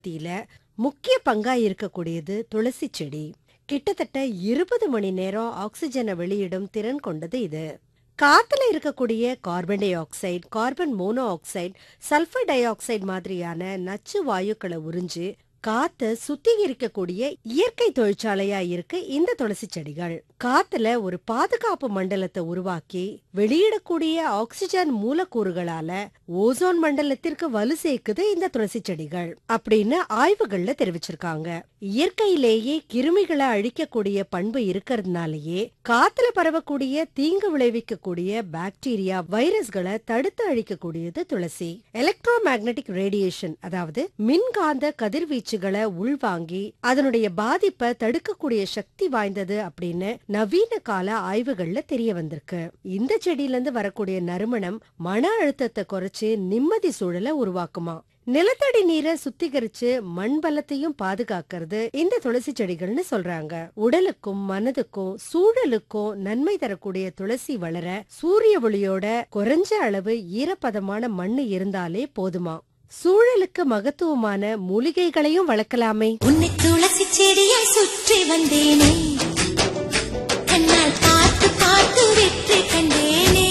மத்தியில முக்கிய பங்கா இருக்கக்கூடியது துளசி செடி கிட்டத்தட்ட இருபது மணி நேரம் ஆக்சிஜனை வெளியிடும் திறன் கொண்டது இது காத்துல இருக்கக்கூடிய carbon dioxide carbon monoxide sulphur dioxide மாதிரியான நச்சு வாயுக்களை உறிஞ்சு காத்த சுத்திகரிக்கக்கூடிய இயற்கை தொழிற்சாலையா இருக்கு இந்த துளசி செடிகள் காத்துல ஒரு பாதுகாப்பு மண்டலத்தை உருவாக்கி வெளியிடக்கூடிய ஆக்சிஜன் மூலக்கூறுகளால ஓசோன் மண்டலத்திற்கு வலு சேர்க்குது இந்த துளசி செடிகள் அப்படின்னு ஆய்வுகள்ல தெரிவிச்சிருக்காங்க இயற்கையிலேயே கிருமிகளை அழிக்கக்கூடிய பண்பு இருக்கிறதுனாலயே காத்துல பரவக்கூடிய தீங்கு விளைவிக்கக்கூடிய பாக்டீரியா வைரஸ்களை தடுத்து அழிக்கக்கூடியது துளசி எலக்ட்ரோ மேக்னெட்டிக் ரேடியேஷன் அதாவது மின்காந்த கதிர்வீச்சுகளை உள்வாங்கி அதனுடைய பாதிப்பை தடுக்கக்கூடிய சக்தி வாய்ந்தது அப்படின்னு நவீன கால ஆய்வுகள்ல தெரிய வந்திருக்கு இந்த செடியில இருந்து வரக்கூடிய நறுமணம் மன அழுத்தத்தை குறைச்சு நிம்மதி சூழலை உருவாக்குமா நிலத்தடி நீரை சுத்திகரிச்சு மண் பலத்தையும் பாதுகாக்கிறது இந்த துளசி செடிகள்னு சொல்றாங்க உடலுக்கும் மனதுக்கும் சூழலுக்கும் நன்மை தரக்கூடிய துளசி வளர சூரிய ஒளியோட குறைஞ்ச அளவு ஈரப்பதமான மண்ணு இருந்தாலே போதுமா சூழலுக்கு மகத்துவமான மூலிகைகளையும் வளர்க்கலாமே உன்னை துளசி செடியாய் சுற்றி வந்தேனே கண்ணால் பார்த்து பார்த்து வெற்றி கண்டேனே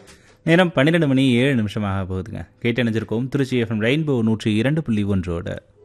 நேரம் பன்னிரெண்டு மணி ஏழு நிமிஷமாக போகுதுங்க கேட்டு நினைச்சிருக்கோம் திருச்சி எஃப்எம் ரெயின்போ நூற்றி இரண்டு புள்ளி ஒன்றோட